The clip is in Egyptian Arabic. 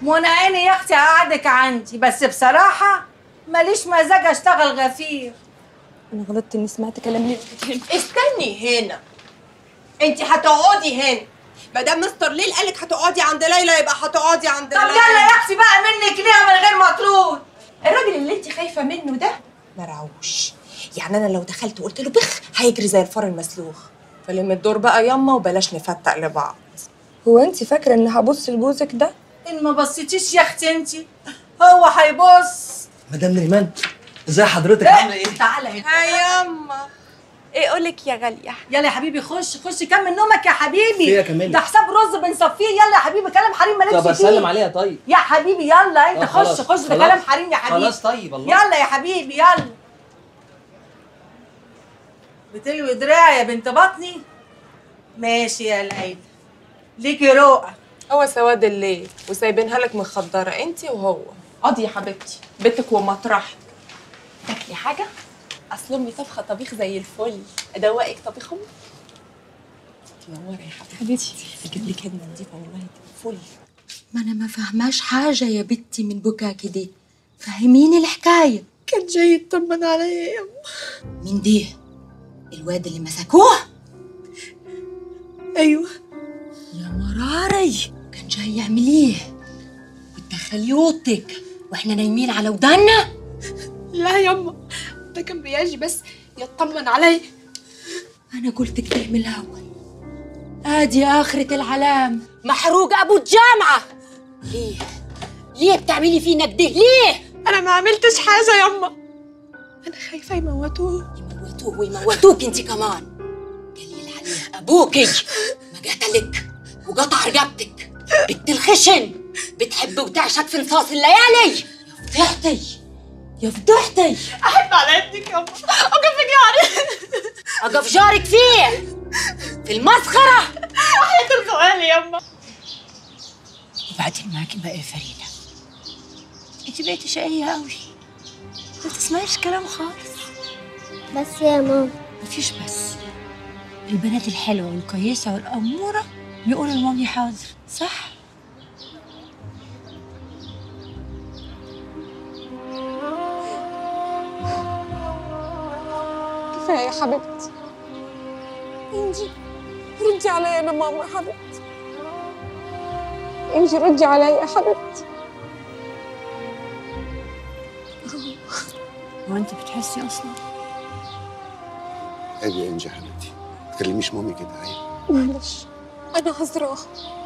وانا عيني يا اختي اقعدك عندي بس بصراحه ماليش مزاج اشتغل غفير انا غلطت اني سمعت كلام ليلى تاني استني هنا انت هتقعدي هنا ما دام مستر ليل قالك هتقعدي عند ليلى يبقى هتقعدي عند طب ليلى يلا يا اختي بقى منك ليها من غير مطرود الراجل اللي انت خايفه منه ده مرعوش يعني انا لو دخلت وقلت له بخ هيجري زي الفار المسلوخ فلم الدور بقى ياما وبلاش نفتق لبعض هو انت فاكره اني هبص لجوزك ده ان ما بصيتيش يا اختي انت هو هيبص مدام نيمان ازي حضرتك عامله ايه؟ تعالى هنا يا يما ايه قولك يا غاليه يلا يا حبيبي خش خش كمل نومك يا حبيبي فيه يا كمال. ده حساب رز بنصفيه يلا يا حبيبي كلام حريم مالكش طب فيه اسلم عليها طيب يا حبيبي يلا انت آه، خش خلاص، خش ده خلاص. كلام حريم يا حبيبي خلاص طيب الله يلا يا حبيبي يلا بتلوي دراعي يا بنت بطني ماشي يا ليلى ليكي رؤى هو سواد الليل وسايبينها لك مخدرة انت وهو قضي يا حبيبتي بيتك ومطرحك تاكلي حاجة؟ أصل أمي طبخة طبيخ زي الفل أدوقك طبيخ أمي؟ تنوري يا حبيبتي أجيب لك هدمة نضيفة والله فل ما انا ما فاهماش حاجه يا بنتي من بكاكي دي فهميني الحكايه كان جاي يطمن عليا يا أم مين دي الواد اللي مسكوه أيوه يا مراري كان جاي يعمل ايه وتدخلي اوضتك واحنا نايمين على ودانا لا يما ده كان بيجي بس يطمن عليا انا قلت كده من الاول ادي اخرة العلام محروق ابو الجامعة ليه ليه بتعملي فينا كده ليه أنا ما عملتش حاجة يما أنا خايفة يموتوه يموتوه ويموتوك انت كمان قليل عليه ابوكي ما قتلك وقطع رقبتك بنت الخشن بتحب وتعشق في نصاص الليالي يا فضحتي يا فضحتي أحب على يدك يما أقفك يعني اقف جارك فيه في المسخرة حياة الخوالي يما وبعدين معاكي بقى يا فريدة انت بقيتي شقية قوي ما تسمعيش كلام خالص بس يا ماما مفيش بس البنات الحلوة والكويسة والأمورة بيقولوا لمامي حاضر صح؟ كفاية يا حبيبتي انجي ردي عليا انا ماما يا حبيبتي انجي ردي عليا يا حبيبتي هو انت بتحسي اصلا؟ عيب يا انجي يا حبيبتي ما تكلميش مامي كده عيب معلش انا عذراها